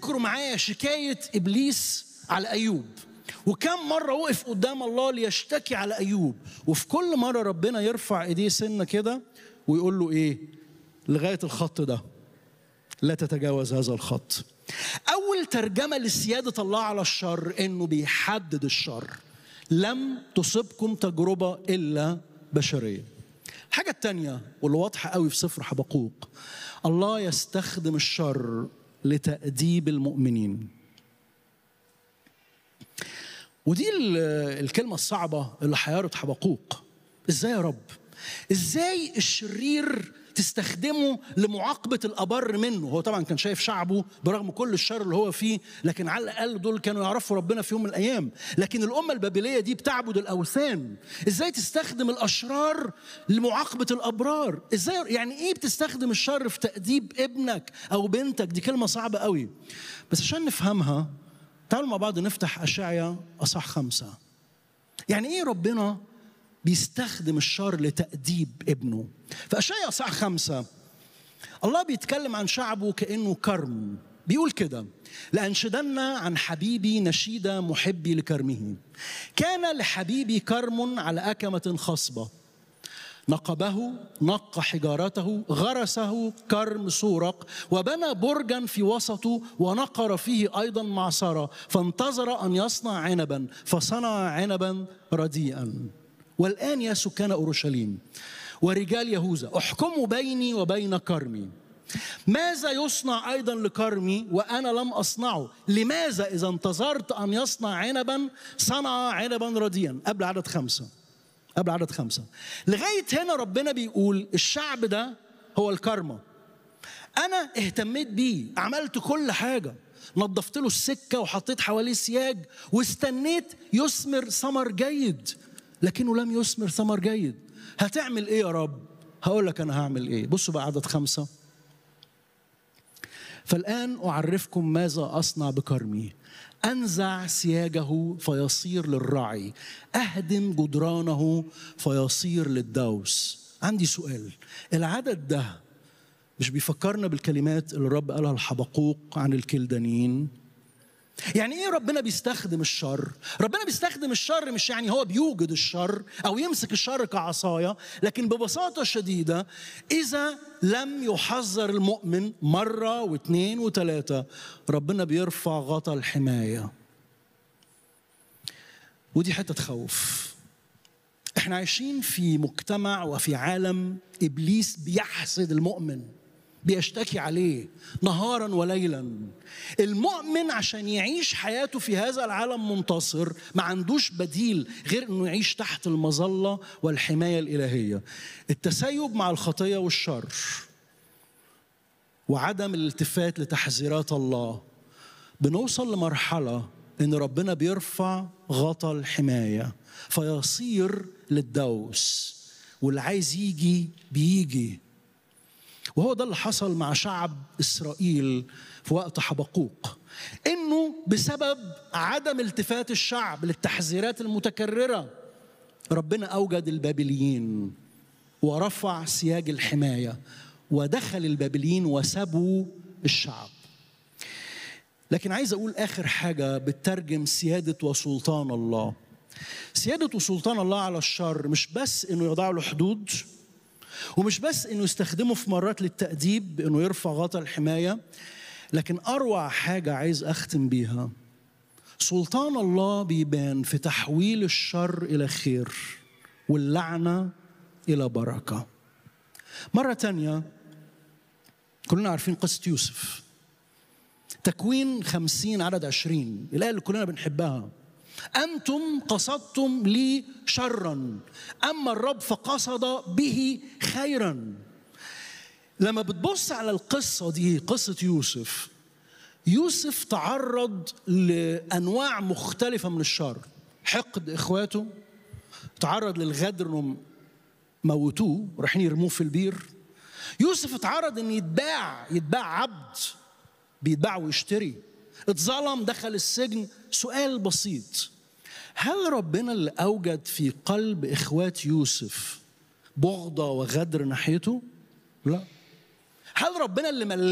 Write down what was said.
افتكروا معايا شكاية إبليس على أيوب وكم مرة وقف قدام الله ليشتكي على أيوب وفي كل مرة ربنا يرفع إيديه سنة كده ويقول له إيه لغاية الخط ده لا تتجاوز هذا الخط أول ترجمة لسيادة الله على الشر إنه بيحدد الشر لم تصبكم تجربة إلا بشرية الحاجة التانية واللي واضحة قوي في سفر حبقوق الله يستخدم الشر لتأديب المؤمنين ودي الكلمة الصعبة اللي حيرت حبقوق ازاي يا رب ازاي الشرير تستخدمه لمعاقبة الأبر منه هو طبعا كان شايف شعبه برغم كل الشر اللي هو فيه لكن على الأقل دول كانوا يعرفوا ربنا في يوم من الأيام لكن الأمة البابلية دي بتعبد الأوثان إزاي تستخدم الأشرار لمعاقبة الأبرار إزاي يعني إيه بتستخدم الشر في تأديب ابنك أو بنتك دي كلمة صعبة قوي بس عشان نفهمها تعالوا مع بعض نفتح أشعيا أصح خمسة يعني إيه ربنا بيستخدم الشر لتأديب ابنه فأشعيا أصح خمسة الله بيتكلم عن شعبه كأنه كرم بيقول كده لأنشدن عن حبيبي نشيد محبي لكرمه كان لحبيبي كرم على أكمة خصبة نقبه نق حجارته غرسه كرم سورق وبنى برجا في وسطه ونقر فيه ايضا معصره فانتظر ان يصنع عنبا فصنع عنبا رديئا والان يا سكان اورشليم ورجال يهوذا احكموا بيني وبين كرمي ماذا يصنع ايضا لكرمي وانا لم اصنعه لماذا اذا انتظرت ان يصنع عنبا صنع عنبا رديئا قبل عدد خمسه قبل عدد خمسة لغاية هنا ربنا بيقول الشعب ده هو الكرمة أنا اهتميت بيه عملت كل حاجة نظفت له السكة وحطيت حواليه سياج واستنيت يثمر ثمر جيد لكنه لم يثمر ثمر جيد هتعمل ايه يا رب هقول لك انا هعمل ايه بصوا بقى عدد خمسة فالآن أعرفكم ماذا أصنع بكرمي أنزع سياجه فيصير للرعي أهدم جدرانه فيصير للدوس عندي سؤال العدد ده مش بيفكرنا بالكلمات اللي الرب قالها لحبقوق عن الكلدانيين يعني ايه ربنا بيستخدم الشر ربنا بيستخدم الشر مش يعني هو بيوجد الشر او يمسك الشر كعصايه لكن ببساطه شديده اذا لم يحذر المؤمن مره واثنين وثلاثه ربنا بيرفع غطا الحمايه ودي حته تخوف احنا عايشين في مجتمع وفي عالم ابليس بيحسد المؤمن بيشتكي عليه نهارا وليلا المؤمن عشان يعيش حياته في هذا العالم منتصر ما عندوش بديل غير انه يعيش تحت المظله والحمايه الالهيه التسيب مع الخطيه والشر وعدم الالتفات لتحذيرات الله بنوصل لمرحله ان ربنا بيرفع غطا الحمايه فيصير للدوس واللي عايز يجي بيجي وهو ده اللي حصل مع شعب اسرائيل في وقت حبقوق انه بسبب عدم التفات الشعب للتحذيرات المتكرره ربنا اوجد البابليين ورفع سياج الحمايه ودخل البابليين وسبوا الشعب لكن عايز اقول اخر حاجه بتترجم سياده وسلطان الله سياده وسلطان الله على الشر مش بس انه يضع له حدود ومش بس انه يستخدمه في مرات للتأديب انه يرفع غطا الحماية لكن اروع حاجة عايز اختم بيها سلطان الله بيبان في تحويل الشر الى خير واللعنة الى بركة مرة تانية كلنا عارفين قصة يوسف تكوين خمسين عدد عشرين الآية اللي كلنا بنحبها أنتم قصدتم لي شرا أما الرب فقصد به خيرا لما بتبص على القصة دي قصة يوسف يوسف تعرض لأنواع مختلفة من الشر حقد إخواته تعرض للغدر انهم موتوه رايحين يرموه في البير يوسف اتعرض ان يتباع يتباع عبد بيتباع ويشتري اتظلم دخل السجن سؤال بسيط هل ربنا اللي اوجد في قلب اخوات يوسف بغضه وغدر ناحيته لا هل ربنا اللي ملاه